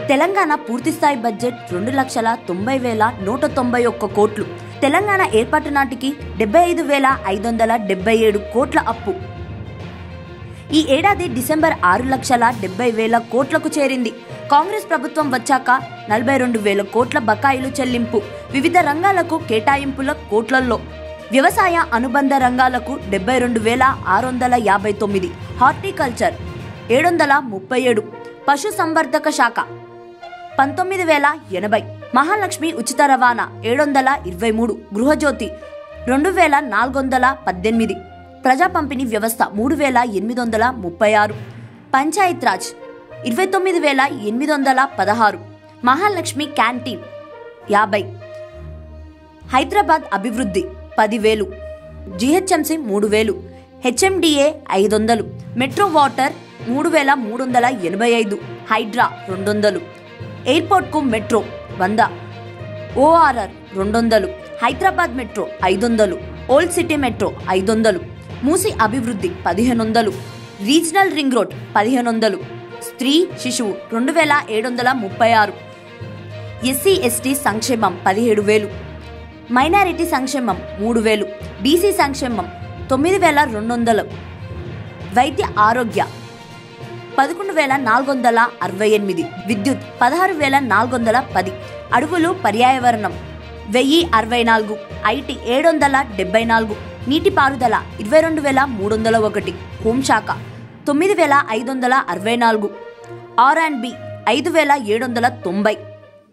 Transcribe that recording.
తెలంగాణ పూర్తిస్థాయి బడ్జెట్ రెండు లక్షల తొంభై వేల నూట తొంభై ఒక్క కోట్లు తెలంగాణ ఏర్పాటు నాటికి డెబ్బై ఐదు వేల ఐదు వందల డెబ్బై ఏడు కోట్ల అప్పు ఈ ఏడాది డిసెంబర్ ఆరు లక్షల డెబ్బై వేల కోట్లకు చేరింది కాంగ్రెస్ ప్రభుత్వం వచ్చాక నలభై రెండు వేల కోట్ల బకాయిలు చెల్లింపు వివిధ రంగాలకు కేటాయింపుల కోట్లల్లో వ్యవసాయ అనుబంధ రంగాలకు డెబ్బై రెండు వేల ఆరు వందల యాభై తొమ్మిది హార్టికల్చర్ ఏడు వందల ముప్పై ఏడు పశు సంవర్ధక శాఖ పంతొమ్మిది వేల ఎనభై మహాలక్ష్మి ఉచిత రవాణా ఏడు వందల ఇరవై మూడు గృహజ్యోతి రెండు వేల నాలుగు వందల పద్దెనిమిది ప్రజా పంపిణీ వ్యవస్థ మూడు వేల ఎనిమిది వందల ముప్పై ఆరు పంచాయత్ రాజ్ ఇరవై తొమ్మిది వేల ఎనిమిది వందల పదహారు మహాలక్ష్మి క్యాంటీన్ యాభై హైదరాబాద్ అభివృద్ధి పదివేలు జిహెచ్ఎంసి మూడు వేలు హెచ్ఎండిఏ ఐదు వందలు మెట్రో వాటర్ మూడు వేల మూడు వందల ఎనభై ఐదు హైడ్రా రెండు వందలు ఎయిర్పోర్ట్కు మెట్రో వంద ఓఆర్ఆర్ రెండు వందలు హైదరాబాద్ మెట్రో ఐదు వందలు ఓల్డ్ సిటీ మెట్రో ఐదు వందలు మూసి అభివృద్ధి పదిహేను వందలు రీజనల్ రింగ్ రోడ్ పదిహేను వందలు స్త్రీ శిశువు రెండు వేల ఏడు వందల ముప్పై ఆరు ఎస్సీ ఎస్టీ సంక్షేమం పదిహేడు వేలు మైనారిటీ సంక్షేమం మూడు వేలు బీసీ సంక్షేమం తొమ్మిది వేల రెండు వందలు వైద్య ఆరోగ్య పదకొండు వేల నాలుగు వందల అరవై ఎనిమిది విద్యుత్ పదహారు వేల నాలుగు వందల పది అడవులు పర్యావరణం వెయ్యి అరవై నాలుగు ఐటీ ఏడు వందల డెబ్బై నాలుగు నీటిపారుదల ఇరవై రెండు వేల మూడు వందల ఒకటి హోంశాఖ తొమ్మిది వేల ఐదు వందల అరవై నాలుగు ఆర్ అండ్ బి ఐదు వేల ఏడు వందల తొంభై